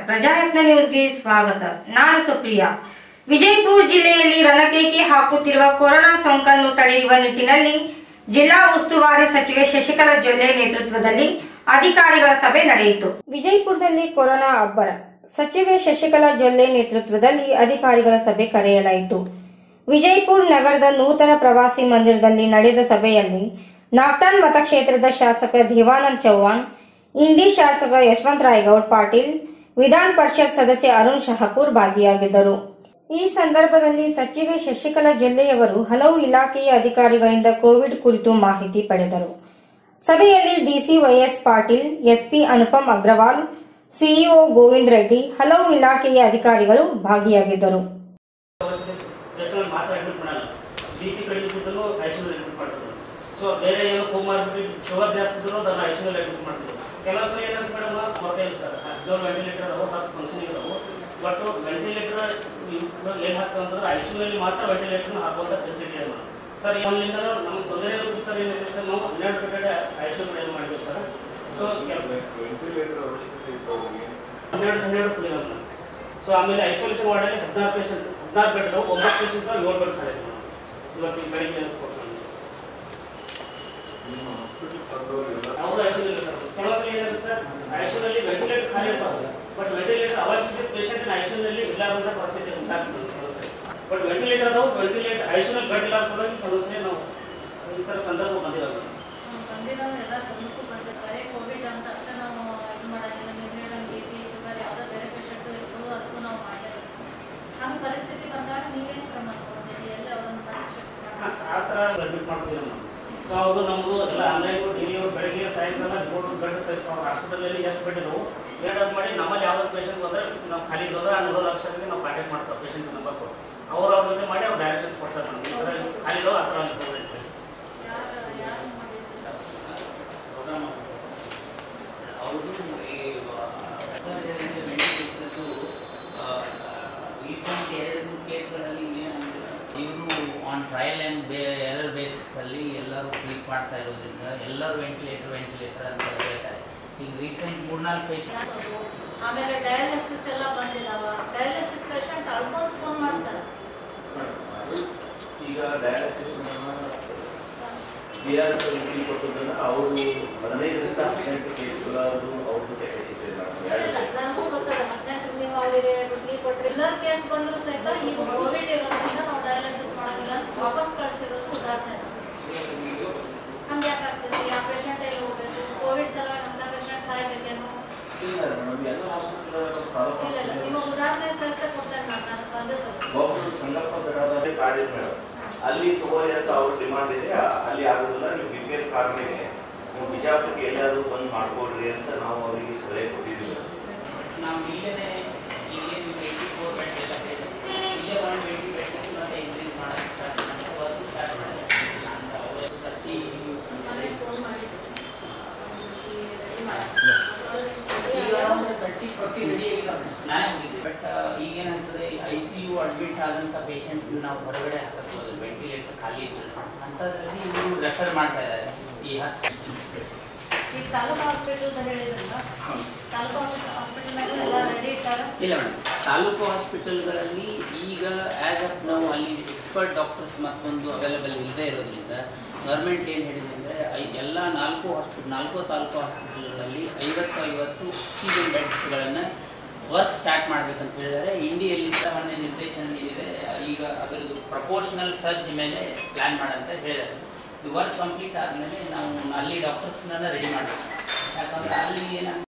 ಪ್ರಜಾಯತ್ನ ನ್ಯೂಸ್ಗೆ ಸ್ವಾಗತ ನಾನು ಸುಪ್ರಿಯಾ ವಿಜಯಪುರ ಜಿಲ್ಲೆಯಲ್ಲಿ ರಣಕೇಕೆ ಹಾಕುತ್ತಿರುವ ಕೊರೋನಾ ಸೋಂಕನ್ನು ತಡೆಯುವ ನಿಟ್ಟಿನಲ್ಲಿ ಜಿಲ್ಲಾ ಉಸ್ತುವಾರಿ ಸಚಿವೆ ಶಶಿಕಲಾ ಜೊಲ್ಲೆ ನೇತೃತ್ವದಲ್ಲಿ ಅಧಿಕಾರಿಗಳ ಸಭೆ ನಡೆಯಿತು ವಿಜಯಪುರದಲ್ಲಿ ಕೊರೋನಾ ಅಬ್ಬರ ಸಚಿವೆ ಶಶಿಕಲಾ ಜೊಲ್ಲೆ ನೇತೃತ್ವದಲ್ಲಿ ಅಧಿಕಾರಿಗಳ ಸಭೆ ಕರೆಯಲಾಯಿತು ವಿಜಯಪುರ ನಗರದ ನೂತನ ಪ್ರವಾಸಿ ಮಂದಿರದಲ್ಲಿ ನಡೆದ ಸಭೆಯಲ್ಲಿ ನಾಗ್ಟನ್ ಮತಕ್ಷೇತ್ರದ ಶಾಸಕ ದೇವಾನಂದ್ ಚೌಹಾಣ್ ಇಂಡಿ ಶಾಸಕ ಯಶವಂತ ರಾಯಗೌಡ್ ಪಾಟೀಲ್ ವಿಧಾನ ಪರಿಷತ್ ಸದಸ್ಯ ಅರುಣ್ ಶಹಪೂರ್ ಭಾಗಿಯಾಗಿದ್ದರು ಈ ಸಂದರ್ಭದಲ್ಲಿ ಸಚಿವೆ ಶಶಿಕಲಾ ಜೊಲ್ಲೆಯವರು ಹಲವು ಇಲಾಖೆಯ ಅಧಿಕಾರಿಗಳಿಂದ ಕೋವಿಡ್ ಕುರಿತು ಮಾಹಿತಿ ಪಡೆದರು ಸಭೆಯಲ್ಲಿ DC YS Patil SP Anupam Agarwal CEO Govind Reddy ಹಲವು ಇಲಾಖೆಯ ಅಧಿಕಾರಿಗಳು ಭಾಗಿಯಾಗಿದ್ದರು ಪೇಷಂಟ್ ಮಾತ್ರ ಅಡ್ಮಿಟ್ ಮಾಡಲ್ಲ ಬಿ ಪಿ ಕಡಿಮೆ ಇದ್ರೂ ಐಸಿಯುನಲ್ಲಿ ಅಡ್ಮಿಟ್ ಮಾಡ್ತಾರೆ ಸೊ ಬೇರೆ ಏನೋ ಕೋಮಾರ್ಬಿಡ್ ಶುಗರ್ ಜಾಸ್ತಿ ಇದ್ರು ಅದನ್ನು ಐಸಿಯುನಲ್ಲಿ ಅಡ್ಮಿಟ್ ಮಾಡ್ತಾರೆ ಕೆಲವು ಸಲ ಏನಂತ ಮೇಡಮ್ ಮತ್ತೆ ಇಲ್ಲ ಸರ್ ಹದಿನೇಳು ವೆಂಟಿಲೇಟರ್ ಅದಾವು ಹತ್ತು ಫಂಕ್ಷನ್ ಇದಾವು ಬಟ್ ವೆಂಟಿಲೇಟರ್ ಏನು ಹಾಕ್ತಾರೆ ಅಂತಂದ್ರೆ ಐಸಿಯುನಲ್ಲಿ ಮಾತ್ರ ವೆಂಟಿಲೇಟರ್ನ ಹಾಕುವಂಥ ಫೆಸಿಲಿಟಿ ಅದ ಸರ್ ಒಂದಿಂದ ನಮ್ಗೆ ತೊಂದರೆ ಇರುತ್ತೆ ಸರ್ ಏನಿದೆ ಸರ್ ನಾವು ಹನ್ನೆರಡು ಕಡೆ ಐಸಿಯು ಕಡೆ ಮಾಡಿದ್ವಿ ಸರ್ ಸೊ ಹನ್ನೆರಡು ಹನ್ನೆರಡು ಫುಲ್ ಇದಾವೆ ಸೊ ಆಮೇಲೆ ಐಸೋಲೇಷನ್ ವಾರ್ಡಲ್ಲಿ ಹದಿನಾರು ಪೇಷಂಟ್ ಹದಿನಾರು ಬೆಡ್ ಇದಾವೆ ಒಂಬತ್ತು ಪೇಷಂಟ್ ಏಳು ಬೆಡ್ ಖಾಲಿ ಇದೆ ಇವತ್ತು ಈ ಬೆಳಿಗ್ಗೆ ಅಂತ ಕೊಡ್ತಾರೆ ಅವರು ಐಸೋಲೇಷನ್ ಇರ್ತಾರೆ ಕೆಲವು ಸಲ ಏನಿರುತ್ತೆ ಐಸೋನಲ್ಲಿ ವೆಂಟಿಲೇಟರ್ ಖಾಲಿ ಇರ್ತಾರೆ ಬಟ್ ವೆಂಟಿಲೇಟರ್ ಅವಶ್ಯಕತೆ ಪೇಷಂಟ್ ಐಸೋನಲ್ಲಿ ಇಲ್ಲಾರಂತ ಪರಿಸ್ಥಿತಿ ಉಂಟಾಗ್ತದೆ ಕೆಲವು ಸಲ ಬಟ್ ವೆಂಟಿಲೇಟರ್ ಅದಾವು ವೆಂಟಿಲೇಟರ್ ಐಸೋನಲ್ಲಿ ಬೆಡ್ ಇಲ್ಲ ಸಲುವಾಗಿ ಕೆಲವು ಸಲ ನಾವು ಈ ಥರ ಸಂದರ್ಭ ಬಂದಿರೋದು ಬಂದಿರೋರೆಲ್ಲ ಗಮನಕ್ಕೂ ಬಂದಿರ್ತಾರೆ ಕೋವಿಡ್ ಅಂತ ಅಷ್ಟೇ ನಾವು ಇದು ಮಾಡಂಗಿಲ್ಲ ನೀವು ಹೇಳಿದಂಗೆ ಬಿ ಪಿ ಶುಗರ್ ಯಾವುದೋ ಬೇರೆ ಪೇಷಂಟ್ ಇರ್ಬೋದು ಅದಕ್ಕೂ ನಾವು ಮಾಡಿರೋದು ಹಂಗೆ ಪರಿಸ್ಥಿತಿ ಬಂದಾಗ ನೀವೇನು ಕ್ರಮ ತಗೊಂಡಿರಿ ಎಲ್ಲಿ ಅವರನ್ನು ಪರೀಕ್ಷೆ ಮಾಡಿ ಆ ಥರ ಅಡ್ಮಿಟ್ ಮಾಡ್ತೀವಿ ನಾವು ಸೊ ಅವರು ನಮ್ಮದು ಎಲ್ಲ ಆನ್ಲೈನ್ ಡೈಲಿ ಬೆಳಗ್ಗೆ ಸಾಯಂಕಾಲ ರಿಪೋರ್ಟ್ ಬೆಡ್ ಫೇಸ್ ನಾವು ಹಾಸ್ಪಿಟಲಲ್ಲಿ ಎಷ್ಟು ಬೆಡ್ ಇದ್ದವು ಎರಡು ಮಾಡಿ ನಮ್ಮಲ್ಲಿ ಯಾವ್ದು ಪೇಷಂಟ್ ಬಂದರೆ ನಾವು ಖಾಲಿ ಹೋದ್ರೆ ಆ ನೂರು ಲಕ್ಷಕ್ಕೆ ನಾವು ಕಾಂಟ್ಯಾಕ್ಟ್ ಮಾಡ್ತೀವಿ ಪೇಷಂಟ್ ನಂಬರ್ ಕೊಟ್ಟು ಅವ್ರು ಅವ್ರ ಜೊತೆ ಮಾಡಿ ಅವ್ರು ಡೈರೆಕ್ಷನ್ಸ್ ಕೊಡ್ತಾರೆ ನಮ್ಗೆ ಈ ಥರ ಖಾಲಿ ಇರೋ ಆ ಥರ ಅನ್ಕೋಬೇಕು ಯಾರು ಯಾರು ಮಾಡಿದ್ರು ರೀಸೆಂಟ್ ಎರಡು ಮೂರು ಕೇಸ್ಗಳಲ್ಲಿ ಇವರು ಆನ್ ಟ್ರಯಲ್ ಆ್ಯಂಡ್ ಬೇ ಎರರ್ ಬೇಸಿಸಲ್ಲಿ ಎಲ್ಲರೂ ಕ್ಲಿಕ್ ಮಾಡ್ತಾ ಇರೋದ್ರಿಂದ ಎಲ್ಲರೂ ವೆಂಟಿಲೇಟರ್ ವೆಂಟಿಲೇಟರ್ ಅಂತ ಹೇಳ್ತಾರೆ ಈಗ ರೀಸೆಂಟ್ ಮೂರ್ನಾಲ್ಕು ಪೇಷಂಟ್ ಯಾರು? ಆಮೇಲೆ ಡಯಾಲಿಸಿಸ್ ಎಲ್ಲ ಬಂದಿದಾವ ಡಯಾಲಿಸಿಸ್ ಪೇಷಂಟ್ ಅಳ್ಕೊಂಡು ಫೋನ್ ಮಾಡ್ತಾರೆ ಈಗ ಡಯಾಲಿಸಿಸ್ ಬಿ ಆರ್ ಎಸ್ ಅಲ್ಲಿ ಕೊಟ್ಟದನ್ನ ಅವರು ಹದಿನೈದರಿಂದ ಹದಿನೆಂಟು ಕೇಸ್ಗಳಾದ್ರು ಅವ್ರದ್ದು ಕೆಪಾಸಿಟಿ ಇಲ್ಲ, ಎರಡು ನನಗೂ ಗೊತ್ತದ ಹದಿನೆಂಟು ನೀವು ಅವರಿಗೆ ಬಿಡ್ಲಿ ಕೊಟ್ರಿ ಎಲ್ಲರ ಕೇಸ್ ಬಂದರೂ ಸಹಿತ ಈಗ ಕೋವಿಡ್ ಇರೋದ್ರಿಂದ ನಾವು ಡಯಾಲಿಸಿಸ್ ಮಾಡೋದಿಲ್ಲ ಅಂತ ವಾಪಸ್ ಕಳಿಸಿರೋದು ಉದಾಹರಣೆ ಹಂಗೆ ಯಾಕೆ ಆಗ್ತದೆ ಆ ಪೇಷಂಟ್ ಎಲ್ಲಿ ಹೋಗ್ಬೇಕು ಕೋವಿಡ್ ಸಲುವಾಗಿ ಅಂತ ಪೇಷಂಟ್ ಸಾಯ್ಬೇಕೇನು ಇಲ್ಲ ಮೇಡಮ್ ಎಲ್ಲ ಹಾಸ್ಪಿಟಲ್ ತಾಲೂಕು ಇಲ್ಲ ಇಲ್ಲ ನಿಮ್ಮ ಉದಾಹರಣೆ ಸಹಿತ ಕೊಡ್ತೇನೆ ನಾನು ನಾನು ಬಂದಿದ್ದು ಒಬ್ಬರು ಸಂಗಪ್ಪ ಗಡಾದಲ್ಲಿ ಕಾರ್ಡ್ ಇದೆ ಮೇಡಮ್ ಅಲ್ಲಿ ತಗೋರಿ ಅಂತ ಅವ್ರ ಡಿಮಾಂಡ್ ಇದೆ ಆ- ಅಲ್ಲಿ ಆಗೋದಿಲ್ಲ ನೀವು ಬಿ ಪಿ ಎಲ್ ಕಾರ್ಡ್ ಮೇಲೆ ನೀವು ಬಿಜಾಪುರಕ್ಕೆ ಎಲ್ಲಾದ್ರೂ ಬಂದು ಮಾಡ್ಕೊಡ್ರಿ ಅಂತ ನಾವು ಅವರಿಗೆ ಸಲಹೆ ಕೊಟ್ಟಿದ್ದೀವಿ ನಾವು ಇಲ್ಲೇ ಇಲ್ಲೇನು ಏಯ್ಟಿ ಫೋರ್ ಬೆಡ್ ಎಲ್ಲ ಇದೆ ಇಲ್ಲೇ ಒನ್ ಟ್ವೆಂಟಿ ಬೆಡ್ ಮತ್ತೆ ಇನ್ಕ್ರೀಸ್ ಮಾಡೋಕ್ಕೆ ಸ್ಟಾರ್ಟ್ ಮಾಡಿ ವರ್ಕ್ ಸ್ಟಾರ್ಟ್ ಮಾಡಿದೆ ಅಂತ ಅವರು ತರ್ಟಿ ಮನೆಗೆ ಫೋನ್ ಮಾಡಿದ್ದು ಈಗ ಅರೌಂಡ್ ತರ್ಟಿ ಫೋರ್ಟಿ ರೆಡಿ ಆಗಿಲ್ಲ ನಾನೇ ಹೋಗಿದ್ದೆ ಬಟ್ ಈಗೇನಾಗ್ತದೆ ಐ ಸಿ ಯು ಅಡ್ಮಿಟ್ ಆದಂಥ ಪೇಷಂಟ್ ನಾವು ಹೊರಗಡೆ ಹಾಕಬಹುದು ವೆಂಟಿಲೇಟರ್ ಖಾಲಿ ಇದ್ರೆ ಅಂಥದ್ರಲ್ಲಿ ಇವರು ರೆಫರ್ ಮಾಡ್ತಾ ಇದ್ದಾರೆ ಈ ಹತ್ತು ಈಗ ತಾಲೂಕು ಹಾಸ್ಪಿಟಲ್ ಹೇಳಿದ್ರಲ್ಲ ತಾಲೂಕು ಹಾಸ್ಪಿಟಲ್ನಾಗ ಎಲ್ಲ ರೆಡಿ ಇರ್ತಾರೆ ಇಲ್ಲ ಮೇಡಮ್ ತಾಲೂಕು ಹಾಸ್ಪಿಟಲ್ಗಳಲ್ಲಿ ಈಗ ಆ್ಯಸ್ ಆಫ್ ನಾವು ಅಲ್ಲಿ ಎಕ್ಸ್ಪರ್ಟ್ ಡಾಕ್ಟರ್ಸ್ ಮತ್ತೊಂದು ಅವೈಲೇಬಲ್ ಇಲ್ಲದೆ ಇರೋದ್ರಿಂದ ಗೌರ್ಮೆಂಟ್ ಏನು ಹೇಳಿದೆ ಅಂದರೆ ಎಲ್ಲ ನಾಲ್ಕು ಹಾಸ್ಪಿಟಲ್ ನಾಲ್ಕು ತಾಲೂಕು ಹಾಸ್ಪಿಟಲ್ಗಳಲ್ಲಿ ಐವತ್ತು ಐವತ್ತು ಆಕ್ಸಿಜನ್ ಬೆಡ್ಸ್ಗಳನ್ನು ವರ್ಕ್ ಸ್ಟಾರ್ಟ್ ಮಾಡಬೇಕಂತ ಹೇಳಿದ್ದಾರೆ ಇಂಡಿಯಲ್ಲಿ ಸಾಮಾನ್ಯ ನಿರ್ದೇಶನ ನೀಡಿದೆ ಈಗ ಅದರದ್ದು ಪ್ರಪೋರ್ಷನಲ್ ಸರ್ಜ್ ಮೇಲೆ ಪ್ಲ್ಯಾನ್ ಮಾಡಂತ ಹೇಳಿದ್ದಾರೆ ಇದು ವರ್ಕ್ ಕಂಪ್ಲೀಟ್ ಆದಮೇಲೆ ನಾವು ಅಲ್ಲಿ ಡಾಕ್ಟರ್ಸ್ನ ರೆಡಿ ಮಾಡಬೇಕು ಯಾಕಂದರೆ ಅಲ್ಲಿ ಏನಾಗ್ತದೆ